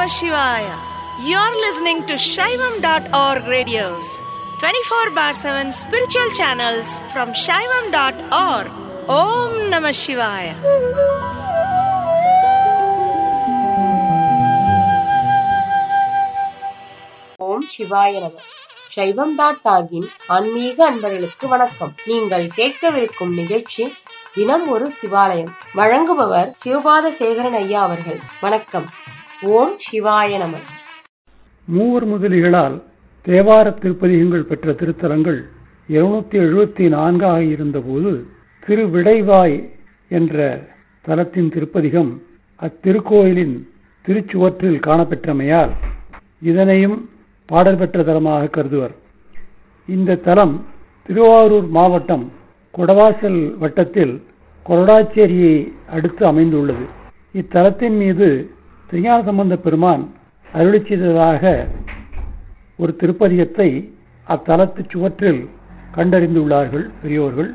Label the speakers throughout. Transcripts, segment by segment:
Speaker 1: Namah Shivaya. You're listening to Shaivam.org radios, 24 bar 7 spiritual channels from Shaivam.org. Om Namah Shivaya.
Speaker 2: ஓம் சிவாய நம சைவம் dot டாகின் ஆன்மீக அன்பர்களுக்கு வணக்கம் நீங்கள் கேட்கவிருக்கும் நிகழ்ச்சி தினம் ஒரு சிவாலயம் வழங்குபவர் சிவபாத சேகரன் ஐயா அவர்கள் வணக்கம் ஓம் சிவாய நம
Speaker 3: மூவர் முதலிகளால் தேவார திருப்பதிகங்கள் பெற்ற திருத்தலங்கள் இருநூத்தி எழுபத்தி நான்காக இருந்தபோது திருவிடைவாய் என்ற தலத்தின் திருப்பதிகம் அத்திருக்கோயிலின் திருச்சுவற்றில் காணப்பெற்றமையால் இதனையும் பாடல் பெற்ற தலமாக கருதுவர் இந்த தலம் திருவாரூர் மாவட்டம் கொடவாசல் வட்டத்தில் கொரடாச்சேரியை அடுத்து அமைந்துள்ளது இத்தலத்தின் மீது திருஞான சம்பந்த பெருமான் அருளி செய்ததாக ஒரு திருப்பதிகத்தை அத்தலத்து சுவற்றில் கண்டறிந்துள்ளார்கள் பெரியோர்கள்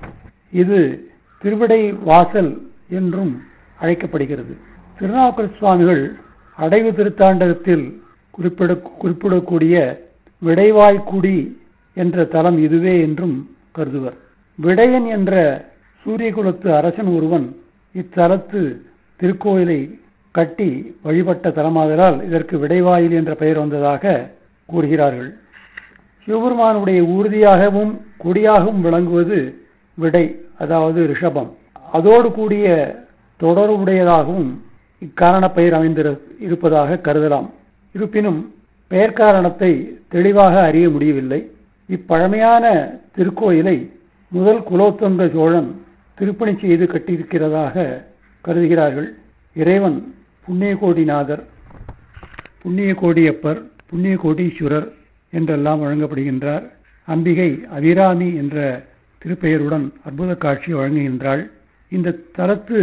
Speaker 3: இது திருவிடை வாசல் என்றும் அழைக்கப்படுகிறது திருநாவுக்கர் சுவாமிகள் அடைவு திருத்தாண்டகத்தில் குறிப்பிட குறிப்பிடக்கூடிய விடைவாய்க்குடி என்ற தலம் இதுவே என்றும் கருதுவர் விடையன் என்ற சூரியகுலத்து அரசன் ஒருவன் இத்தலத்து திருக்கோயிலை கட்டி வழிபட்ட தலமாதலால் இதற்கு விடைவாயில் என்ற பெயர் வந்ததாக கூறுகிறார்கள் சிவபெருமானுடைய ஊர்தியாகவும் கொடியாகவும் விளங்குவது விடை அதாவது ரிஷபம் அதோடு கூடிய தொடர்புடையதாகவும் இக்காரண பெயர் அமைந்திரு இருப்பதாக கருதலாம் இருப்பினும் பெயர் காரணத்தை தெளிவாக அறிய முடியவில்லை இப்பழமையான திருக்கோயிலை முதல் குலோத்துங்க சோழன் திருப்பணி செய்து கட்டியிருக்கிறதாக கருதுகிறார்கள் இறைவன் புண்ணியகோடிநாதர் புண்ணியகோடியப்பர் புண்ணியகோடீஸ்வரர் என்றெல்லாம் வழங்கப்படுகின்றார் அம்பிகை அபிராமி என்ற திருப்பெயருடன் அற்புத காட்சி வழங்குகின்றாள் இந்த தலத்து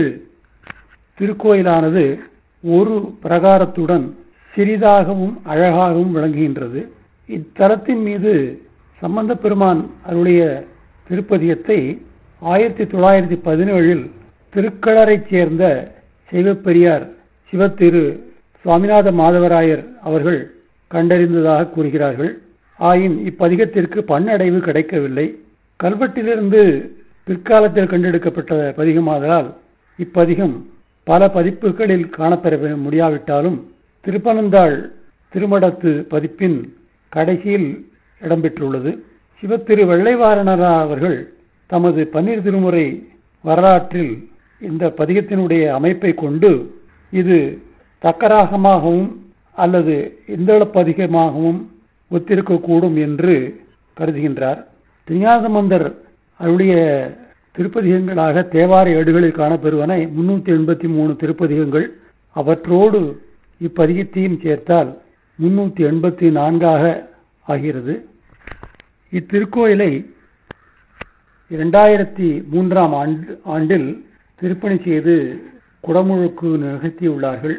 Speaker 3: திருக்கோயிலானது ஒரு பிரகாரத்துடன் சிறிதாகவும் அழகாகவும் விளங்குகின்றது இத்தலத்தின் மீது சம்பந்த பெருமான் அருளிய திருப்பதியத்தை ஆயிரத்தி தொள்ளாயிரத்தி பதினேழில் திருக்களரைச் சேர்ந்த செய்வப்பெரியார் சிவத்திரு சுவாமிநாத மாதவராயர் அவர்கள் கண்டறிந்ததாக கூறுகிறார்கள் ஆயின் இப்பதிகத்திற்கு பண்ணடைவு கிடைக்கவில்லை கல்வெட்டிலிருந்து பிற்காலத்தில் கண்டெடுக்கப்பட்ட பதிகமாதலால் இப்பதிகம் பல பதிப்புகளில் காணப்பெற முடியாவிட்டாலும் திருப்பனந்தாள் திருமடத்து பதிப்பின் கடைசியில் இடம்பெற்றுள்ளது சிவத்திரு வெள்ளைவாரணரா அவர்கள் தமது பன்னீர் திருமுறை வரலாற்றில் இந்த பதிகத்தினுடைய அமைப்பை கொண்டு இது தக்கராகமாகவும் அல்லது இந்தள பதிகமாகவும் ஒத்திருக்கக்கூடும் என்று கருதுகின்றார் திருஞாசமந்தர் அருடைய திருப்பதிகங்களாக தேவார ஏடுகளில் காணப்பெறுவன முன்னூத்தி எண்பத்தி மூணு திருப்பதிகங்கள் அவற்றோடு இப்பதிகத்தையும் சேர்த்தால் முன்னூத்தி எண்பத்தி நான்காக ஆகிறது இத்திருக்கோயிலை இரண்டாயிரத்தி மூன்றாம் ஆண்டு ஆண்டில் திருப்பணி செய்து குடமுழுக்கு நிகழ்த்தியுள்ளார்கள்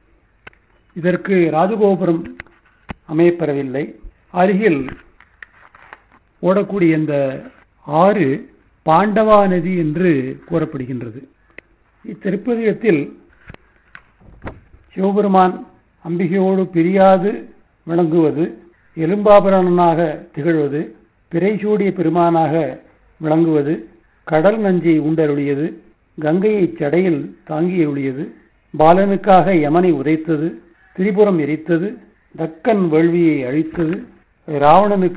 Speaker 3: இதற்கு ராஜகோபுரம் அமையப்பெறவில்லை அருகில் ஓடக்கூடிய இந்த ஆறு பாண்டவா நதி என்று கூறப்படுகின்றது இத்திருப்பதிகத்தில் சிவபெருமான் அம்பிகையோடு பிரியாது விளங்குவது எலும்பாபரணனாக திகழ்வது பிறைசூடிய பெருமானாக விளங்குவது கடல் நஞ்சை உண்டருளியது கங்கையை சடையில் தாங்கியுள்ளது பாலனுக்காக யமனை உதைத்தது திரிபுரம் எரித்தது தக்கன் வேள்வியை அழித்தது ராவணனுக்கு